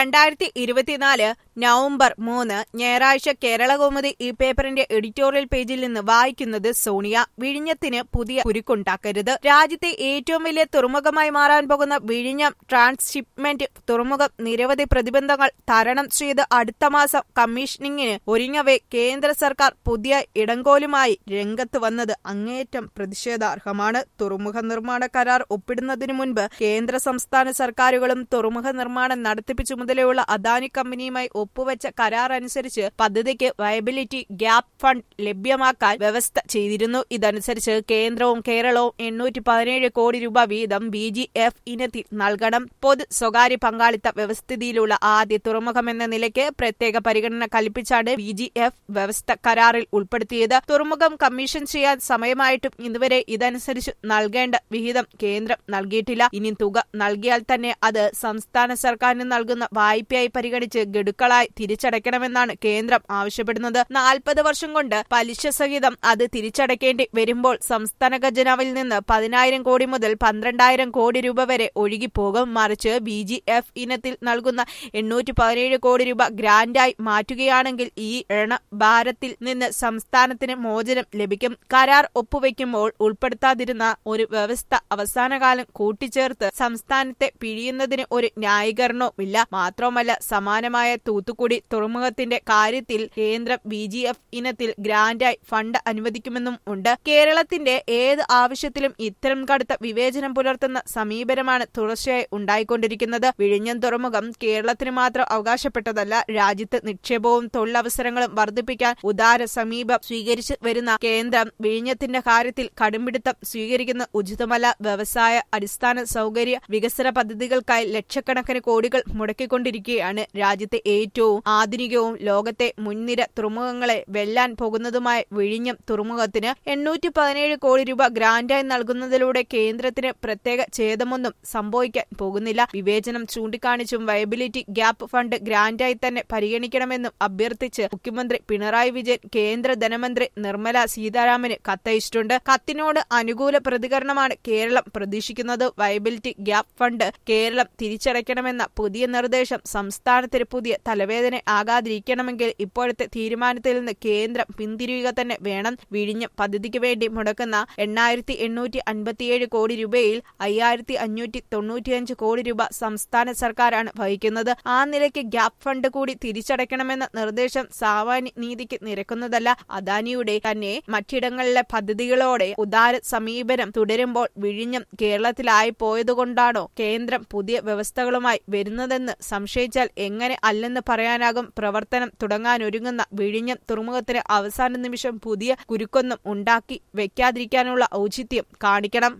രണ്ടായിരത്തി ഇരുപത്തിനാല് നവംബർ മൂന്ന് ഞായറാഴ്ച കേരളകൗമുദി ഈ പേപ്പറിന്റെ എഡിറ്റോറിയൽ പേജിൽ നിന്ന് വായിക്കുന്നത് സോണിയ വിഴിഞ്ഞത്തിന് പുതിയ കുരുക്കുണ്ടാക്കരുത് രാജ്യത്തെ ഏറ്റവും വലിയ തുറമുഖമായി മാറാൻ പോകുന്ന വിഴിഞ്ഞം ട്രാൻസ്ഷിപ്മെന്റ് തുറമുഖം നിരവധി പ്രതിബന്ധങ്ങൾ തരണം ചെയ്ത് അടുത്ത മാസം കമ്മീഷനിങ്ങിന് ഒരുങ്ങവേ കേന്ദ്ര സർക്കാർ പുതിയ ഇടങ്കോലുമായി രംഗത്ത് വന്നത് അങ്ങേയറ്റം പ്രതിഷേധാർഹമാണ് തുറമുഖ നിർമ്മാണ കരാർ ഒപ്പിടുന്നതിനു മുൻപ് കേന്ദ്ര സംസ്ഥാന സർക്കാരുകളും തുറമുഖ നിർമ്മാണം നടത്തിപ്പ് ചുമതലയുള്ള അദാനി കമ്പനിയുമായി ഒപ്പുവെച്ച കരാർ അനുസരിച്ച് പദ്ധതിക്ക് വയബിലിറ്റി ഗ്യാപ് ഫണ്ട് ലഭ്യമാക്കാൻ വ്യവസ്ഥ ചെയ്തിരുന്നു ഇതനുസരിച്ച് കേന്ദ്രവും കേരളവും എണ്ണൂറ്റി പതിനേഴ് കോടി രൂപ വീതം ബി ജി എഫ് ഇനത്തിൽ നൽകണം പൊതു സ്വകാര്യ പങ്കാളിത്ത വ്യവസ്ഥിതിയിലുള്ള ആദ്യ തുറമുഖമെന്ന നിലയ്ക്ക് പ്രത്യേക പരിഗണന കൽപ്പിച്ചാണ് ബി ജി എഫ് വ്യവസ്ഥ കരാറിൽ ഉൾപ്പെടുത്തിയത് തുറമുഖം കമ്മീഷൻ ചെയ്യാൻ സമയമായിട്ടും ഇതുവരെ ഇതനുസരിച്ച് നൽകേണ്ട വിഹിതം കേന്ദ്രം നൽകിയിട്ടില്ല ഇനി തുക നൽകിയാൽ തന്നെ അത് സംസ്ഥാന സർക്കാരിന് നൽകുന്ന വായ്പയായി പരിഗണിച്ച് ഗഡുക്കളായി തിരിച്ചടയ്ക്കണമെന്നാണ് കേന്ദ്രം ആവശ്യപ്പെടുന്നത് നാൽപ്പത് വർഷം കൊണ്ട് പലിശ സഹിതം അത് തിരിച്ചടയ്ക്കേണ്ടി വരുമ്പോൾ സംസ്ഥാന ഖജനാവിൽ നിന്ന് പതിനായിരം കോടി മുതൽ പന്ത്രണ്ടായിരം കോടി രൂപ വരെ ഒഴുകിപ്പോകും മറിച്ച് ബി ജി എഫ് ഇനത്തിൽ നൽകുന്ന എണ്ണൂറ്റി പതിനേഴ് കോടി രൂപ ഗ്രാന്റായി മാറ്റുകയാണെങ്കിൽ ഈ ഋണഭാരത്തിൽ നിന്ന് സംസ്ഥാനത്തിന് മോചനം ലഭിക്കും കരാർ ഒപ്പുവെക്കുമ്പോൾ ഉൾപ്പെടുത്താതിരുന്ന ഒരു വ്യവസ്ഥ അവസാനകാലം കൂട്ടിച്ചേർത്ത് സംസ്ഥാനത്തെ പിഴിയുന്നതിന് ഒരു ന്യായീകരണവുമില്ല മാത്രമല്ല സമാനമായ തൂത്തുക്കുടി തുറമുഖത്തിന്റെ കാര്യത്തിൽ കേന്ദ്രം ബി ജി എഫ് ഇനത്തിൽ ഗ്രാന്റായി ഫണ്ട് അനുവദിക്കുമെന്നും ഉണ്ട് കേരളത്തിന്റെ ഏത് ആവശ്യത്തിലും ഇത്തരം കടുത്ത വിവേചനം പുലർത്തുന്ന സമീപനമാണ് തുടർച്ചയായി ഉണ്ടായിക്കൊണ്ടിരിക്കുന്നത് വിഴിഞ്ഞം തുറമുഖം കേരളത്തിന് മാത്രം അവകാശപ്പെട്ടതല്ല രാജ്യത്ത് നിക്ഷേപവും തൊഴിലവസരങ്ങളും വർദ്ധിപ്പിക്കാൻ ഉദാര സമീപം സ്വീകരിച്ചു വരുന്ന കേന്ദ്രം വിഴിഞ്ഞത്തിന്റെ കാര്യത്തിൽ കടുംപിടുത്തം സ്വീകരിക്കുന്ന ഉചിതമല്ല വ്യവസായ അടിസ്ഥാന സൗകര്യ വികസന പദ്ധതികൾക്കായി ലക്ഷക്കണക്കിന് കോടികൾ മുടക്കിക്കൊണ്ടിരിക്കുകയാണ് രാജ്യത്തെ ഏറ്റവും ആധുനികവും ലോകത്തെ മുൻനിര തുറമുഖങ്ങളെ വെല്ലാൻ പോകുന്നതുമായ വിഴിഞ്ഞം തുറമുഖത്തിന് എണ്ണൂറ്റി പതിനേഴ് കോടി രൂപ ഗ്രാന്റായി നൽകുന്നതിലൂടെ കേന്ദ്രത്തിന് പ്രത്യേക ഛേദമൊന്നും സംഭവിക്കാൻ പോകുന്നില്ല വിവേചനം ചൂണ്ടിക്കാണിച്ചും വയബിലിറ്റി ഗ്യാപ്പ് ഫണ്ട് ഗ്രാന്റായി തന്നെ പരിഗണിക്കണമെന്നും അഭ്യർത്ഥിച്ച് മുഖ്യമന്ത്രി പിണറായി വിജയൻ കേന്ദ്ര ധനമന്ത്രി നിർമ്മല സീതാരാമന് കത്തയച്ചിട്ടുണ്ട് കത്തിനോട് അനുകൂല പ്രതികരണമാണ് കേരളം പ്രതീക്ഷിക്കുന്നത് വയബിലിറ്റി ഗ്യാപ്പ് ഫണ്ട് കേരളം തിരിച്ചടയ്ക്കണമെന്ന പുതിയ നിർദ്ദേശം സംസ്ഥാനത്തിന് പുതിയ തലവേദന ആകാതിരിക്കണമെങ്കിൽ ഇപ്പോഴത്തെ തീരുമാനത്തിൽ നിന്ന് കേന്ദ്രം പിന്തിരിയുക തന്നെ വേണം വിഴിഞ്ഞം പദ്ധതിക്ക് വേണ്ടി മുടക്കുന്ന എണ്ണായിരത്തി എണ്ണൂറ്റി അൻപത്തിയേഴ് കോടി രൂപയിൽ അയ്യായിരത്തി അഞ്ഞൂറ്റി തൊണ്ണൂറ്റിയഞ്ച് കോടി രൂപ സംസ്ഥാന സർക്കാരാണ് വഹിക്കുന്നത് ആ നിലയ്ക്ക് ഗ്യാപ് ഫണ്ട് കൂടി തിരിച്ചടയ്ക്കണമെന്ന നിർദ്ദേശം സാമാന്യ നീതിക്ക് നിരക്കുന്നതല്ല അദാനിയുടെ തന്നെ മറ്റിടങ്ങളിലെ പദ്ധതികളോടെ ഉദാര സമീപനം തുടരുമ്പോൾ വിഴിഞ്ഞം കേരളത്തിലായി പോയതുകൊണ്ടാണോ കേന്ദ്രം പുതിയ വ്യവസ്ഥകളുമായി വരുന്നതെന്ന് സംശയിച്ചാൽ എങ്ങനെ അല്ലെന്ന് പറയാനാകും പ്രവർത്തനം തുടങ്ങാനൊരുങ്ങുന്ന വിഴിഞ്ഞം തുറമുഖത്തിന് അവസാന നിമിഷം പുതിയ കുരുക്കൊന്നും ഉണ്ടാക്കി വെക്കാതിരിക്കാനുള്ള ഔചിത്യം കാണിക്കണം